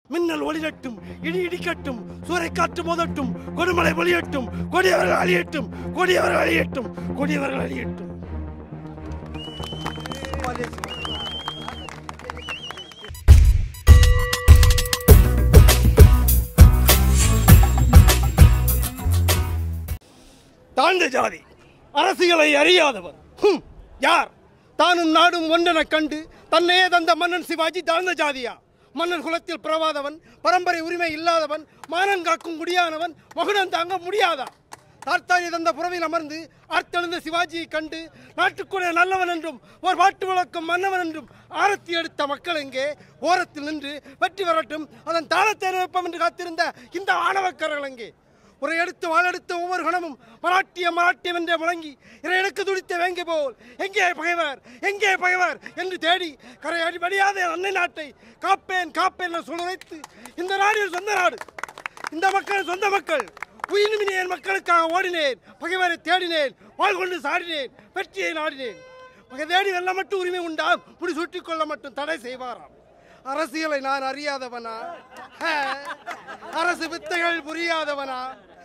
மின்னல் ஒளிரட்டும் இடி இடிக்கட்டும் சூறைக்காற்று மோதட்டும் கொடுமலை ஒளியட்டும் கொடியவர்கள் அழியட்டும் கொடியவர்கள் அழியட்டும் கொடியவர்கள் அழியட்டும் தாழ்ந்த ஜாதி அரசியலை அறியாதவர் ஹும், யார் தானும் நாடும் ஒன்றெனக் கண்டு தன்னையே தந்த மன்னன் சிவாஜி தாழ்ந்த ஜாதியா மன்னன் குலத்தில் பிறவாதவன் பரம்பரை உரிமை இல்லாதவன் மானன் காக்கும் குடியானவன் மகுடம் தாங்க முடியாதா தார்த்தாரி தந்த புறவில் அமர்ந்து ஆர்த்தெழுந்த சிவாஜியை கண்டு நாட்டுக்குடைய நல்லவன் என்றும் ஒரு பாட்டு வழக்கும் மன்னவன் என்றும் ஆரத்தி எடுத்த மக்கள் எங்கே ஓரத்தில் நின்று வெற்றி வரட்டும் அதன் தாளத்தை நிரப்பம் என்று காத்திருந்த இந்த ஆணவக்கர்கள் எங்கே ஒரு எடுத்து வாழெடுத்த ஒவ்வொரு கணமும் மராட்டிய மராட்டியம் என்றே முழங்கி இதை எடுக்க துடித்த வேங்கை போல் எங்கே பகைவர் எங்கே பகைவர் என்று தேடி கரை அடிபடியாத என் அன்னை நாட்டை காப்பேன் காப்பேன் என சொல்லுரைத்து இந்த நாடு என் சொந்த நாடு இந்த மக்கள் சொந்த மக்கள் உயிர்மினேன் மக்களுக்காக ஓடினேன் பகைவரை தேடினேன் வாழ் கொண்டு சாடினேன் வெற்றியை நாடினேன் பகை தேடி வெல்ல மட்டும் உரிமை உண்டா முடி சுட்டிக் கொள்ள மட்டும் தடை செய்வாராம் அரசியலை நான் அறியாதவனா ஹே. அரசு வித்தைகள் புரியாதவனா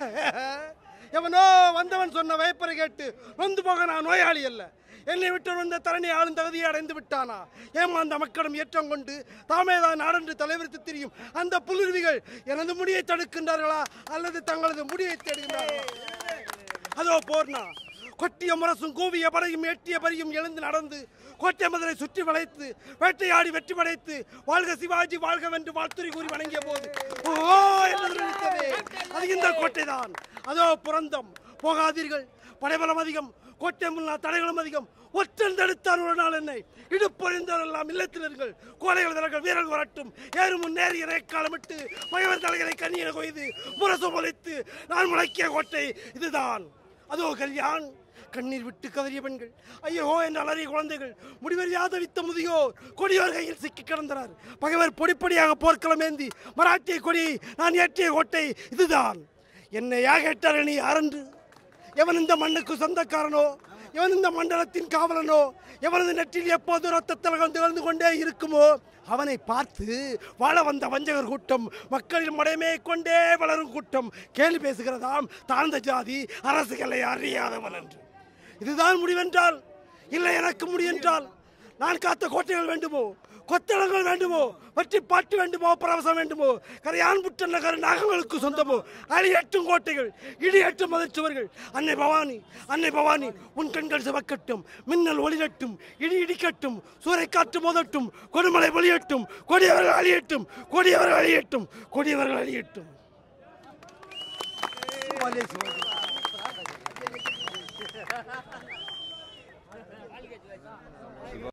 எவனோ வந்தவன் சொன்ன வைப்பரை கேட்டு நொந்து போக நான் நோயாளி அல்ல என்னை விட்டு வந்த தரணி ஆளும் தகுதியை அடைந்து விட்டானா ஏமாந்த மக்களும் ஏற்றம் கொண்டு தாமேதான் நாடென்று தலைவரித்து திரியும் அந்த புல்லுருவிகள் எனது முடியை தடுக்கின்றார்களா அல்லது தங்களது முடியை தேடுகின்றார்களா அதோ போர்னா கொட்டிய முரசும் கூவிய படையும் எட்டிய பரியும் எழுந்து நடந்து கோட்டை மதுரை சுற்றி வளைத்து வேட்டையாடி வெற்றி படைத்து வாழ்க சிவாஜி வாழ்க வென்று வாழ்த்துறை கூறி வணங்கிய போது ஓ என்று நினைத்ததே அது இந்த கோட்டை தான் அதோ புரந்தம் போகாதீர்கள் படைபலம் அதிகம் கோட்டை முன்னா தடைகளும் அதிகம் ஒற்றன் தடுத்தார் ஒரு நாள் என்னை இடுப்பறிந்தவர் எல்லாம் இல்லத்தில் இருங்கள் கோடைகள் விரல்கள் வீரர்கள் வரட்டும் ஏறு முன் நேரிய நேக்காலமிட்டு மயவர் தலைகளை கண்ணியனை கொய்து முரசு முளைத்து நான் முளைக்கிய கோட்டை இதுதான் அதோ கல்யாண் கண்ணீர் விட்டு கதறிய பெண்கள் ஐயோ என்று அலறிய குழந்தைகள் முடிவறியாத வித்த முதியோர் கொடியோர் கையில் சிக்கி கிடந்தனர் பகைவர் பொடிப்படியாக போர்க்களம் ஏந்தி மராட்டிய கொடியை நான் ஏற்றிய கோட்டை இதுதான் என்னை யாக கேட்டார்கள் நீ யாரென்று எவன் இந்த மண்ணுக்கு சொந்தக்காரனோ எவன் இந்த மண்டலத்தின் காவலனோ எவனது நெற்றில் எப்போது ரத்த திலகம் திகழ்ந்து கொண்டே இருக்குமோ அவனை பார்த்து வாழ வந்த வஞ்சகர் கூட்டம் மக்களின் மடைமையை கொண்டே வளரும் கூட்டம் கேள்வி பேசுகிறதாம் தாழ்ந்த ஜாதி அரசுகளை அறியாதவன் என்று இதுதான் முடிவென்றால் இல்லை எனக்கு முடியென்றால் நான் காத்த கோட்டைகள் வேண்டுமோ கொத்தளங்கள் வேண்டுமோ வெற்றி பாட்டு வேண்டுமோ பரவசம் வேண்டுமோ கரையான் புட்ட நகர் நாகங்களுக்கு சொந்தமோ அழியட்டும் கோட்டைகள் இடியட்டும் மதச்சுவர்கள் அன்னை பவானி அன்னை பவானி உன் கண்கள் சிவக்கட்டும் மின்னல் ஒளிரட்டும் இடி இடிக்கட்டும் சூறைக்காற்று மோதட்டும் கொடுமலை ஒளியட்டும் கொடியவர்கள் அழியட்டும் கொடியவர்கள் அழியட்டும் கொடியவர்கள் அழியட்டும் சிவா